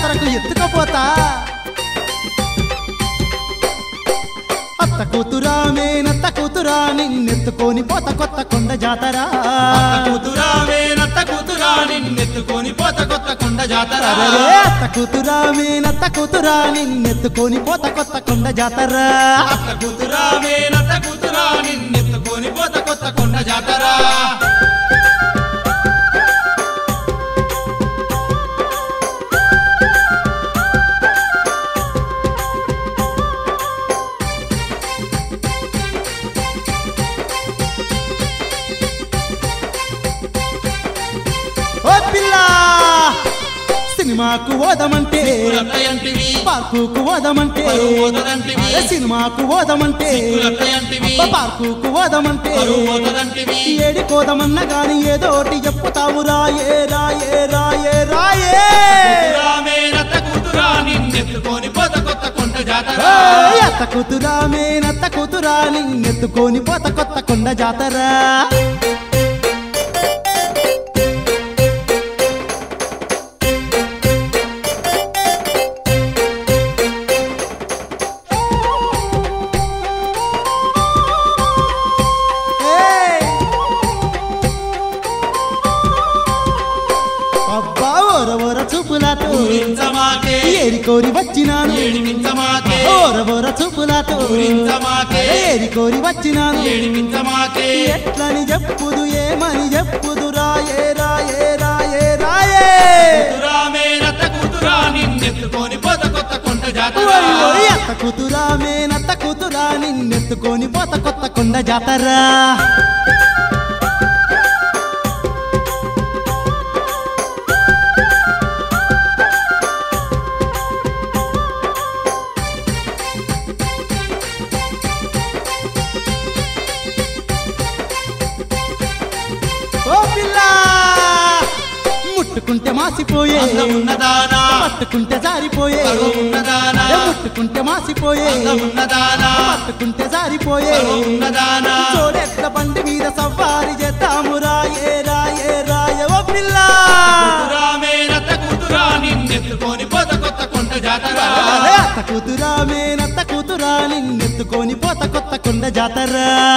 జాతరకు ఎత్తుకపోతా అత్త కూతురా మేనత్త కూతురా నిన్నెత్తుకొని పోత కొత్త కొండ జాతర అత్త కూతురా వేనత్త కూతురా నిన్నెత్తుకొని పోత కొత్త కొండ జాతర అరే అత్త కూతురా మేనత్త కూతురా నిన్నెత్తుకొని పోత కొత్త కొండ జాతర అత్త కూతురా వేనత్త కూతురా నిన్నెత్తుకొని పోత కొత్త కొండ జాతర ఓ పిల్ల సినిమాకు ఓదమంటే సిగ్గులత్తయంటివి పార్కుకు ఓదమంటే పరువు పోతదంటివి అరే సినిమాకు ఓదమంటే సిగ్గులత్తయంటివి అబ్బా పార్కుకు ఓదమంటే పరువు పోతదంటివి ఏడి కోదమన్నా గాని ఏదోటి చెప్పుతావు రాయే రాయే రాయే రాయే కూతురా వేనత్త కూతురా నిన్నెత్తుకొని పోత కొత్త కొండ జాతర ఏయ్, అత్త కూతురా మేనత్త కూతురా నిన్నెత్తుకొని పోత కొత్త కొండ జాతర ఏయ్! అబ్బా ఓర ఓర చూపులాతో పూరించమాకే ఏరి కోరి వచ్చినాను ఏడిపించమాకే ఓర ఓర చూపులాతో పూరించమాకే ఏరి కోరి వచ్చినాను ఏడిపించమాకే ఎట్లని చెప్పుదు ఏమని చెప్పుదు రాయే రాయే రాయే రాయే కూతురా మేనత్త కూతురా నిన్నెత్తుకొని పోత కొత్త కొండ జాతర ఓయ్ ఓయ్ అత్త కూతురా మేనత్త కూతురా నిన్నెత్తుకొని పోత కొత్త కొండ జాతర ఓ పిల్ల ముట్టుకుంటే మాసిపోయే అందం ఉన్నదానా పట్టుకుంటే జారిపోయే పరువు ఉన్నదానా ఏ ముట్టుకుంటే మాసిపోయే అందం ఉన్నదానా పట్టుకుంటే జారిపోయే పరువు ఉన్నదానా చూడెట్ల బండి మీద సవారి చేద్దాము రాయే రాయే రాయే ఓ పిల్ల కూతురా మేనత్త కూతురా నిన్నెత్తుకొని పోత కొత్త కొండ జాతర అరే అత్త కూతురా మేనత్త కూతురా నిన్నెత్తుకొని పోత కొత్త కొండ జాతర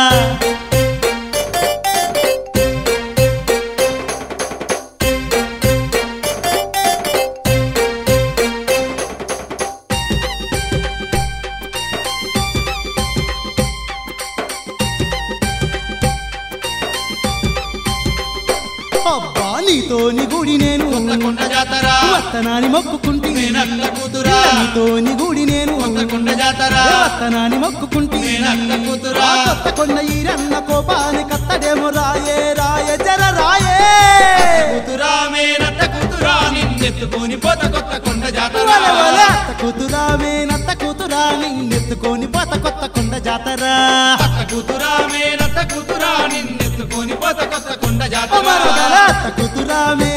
అబ్బా నీతోని గుడి నేను కొత్త కొండ జాతర వత్తనాని మొక్కుకుంటే మేనత్త కూతురా నీతోని గుడి నేను కొత్త కొండ జాతర వత్తనాని మొక్కుకుంటే మేనత్త కూతురా ఆ కొత్త కొండ ఈరన్న కోపాని కత్తడేమో రాయే రాయే జర రాయే కూతురా మేనత్త కూతురా నిన్నెత్తుకొని పోత కొత్త కొండ జాతర వలె వలె అత్త కూతురా మేనత్త కూతురా నిన్నెత్తుకొని పోత కొత్త కొండ జాతర అత్త కూతురా మేనత్త కూతురా నిన్నెత్తుకొని పోత కొత్త కొండ జాతర మరదల అత్త కూతురా మే